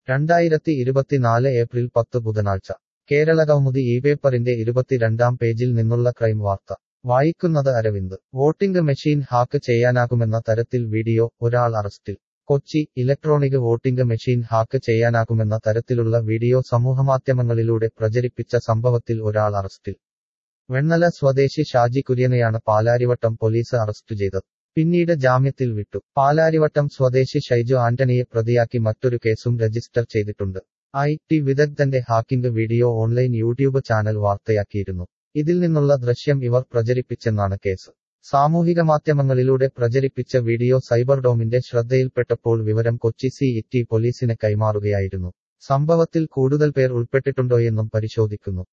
രണ്ടായിരത്തി ഇരുപത്തിനാല് ഏപ്രിൽ പത്ത് ബുധനാഴ്ച കേരളകൗമുദി ഈ പേപ്പറിന്റെ ഇരുപത്തിരണ്ടാം പേജിൽ നിന്നുള്ള ക്രൈം വാർത്ത വായിക്കുന്നത് അരവിന്ദ് വോട്ടിംഗ് മെഷീൻ ഹാക്ക് ചെയ്യാനാകുമെന്ന തരത്തിൽ വീഡിയോ ഒരാൾ അറസ്റ്റിൽ Kochi electronic voting machine hack ചെയ്യാനാകുമെന്ന തരത്തിലുള്ള വീഡിയോ സമൂഹമാധ്യമങ്ങളിലൂടെ പ്രചരിപ്പിച്ച സംഭവത്തിൽ ഒരാൾ അറസ്റ്റിൽ വെണ്ണല സ്വദേശി ഷാജി കുര്യനെയാണ് പാലാരിവട്ടം പോലീസ് അറസ്റ്റ് ചെയ്തത് പിന്നീട് ജാമ്യത്തിൽ വിട്ടു പാലാരിവട്ടം സ്വദേശി ഷൈജു ആന്റണിയെ പ്രതിയാക്കി മറ്റൊരു കേസും രജിസ്റ്റർ ചെയ്തിട്ടുണ്ട് ഐ ടി വിദഗ്ധന്റെ hacking video online YouTube channel വാർത്തയാക്കിയിരുന്നു ഇതിൽ നിന്നുള്ള ദൃശ്യം ഇവർ പ്രചരിപ്പിച്ചെന്നാണ് കേസ് സാമൂഹിക മാധ്യമങ്ങളിലൂടെ പ്രചരിപ്പിച്ച വീഡിയോ സൈബർ ഡോമിന്റെ ശ്രദ്ധയിൽപ്പെട്ടപ്പോൾ വിവരം കൊച്ചി സി ഇറ്റി പോലീസിന് കൈമാറുകയായിരുന്നു സംഭവത്തിൽ കൂടുതൽ പേർ ഉൾപ്പെട്ടിട്ടുണ്ടോയെന്നും പരിശോധിക്കുന്നു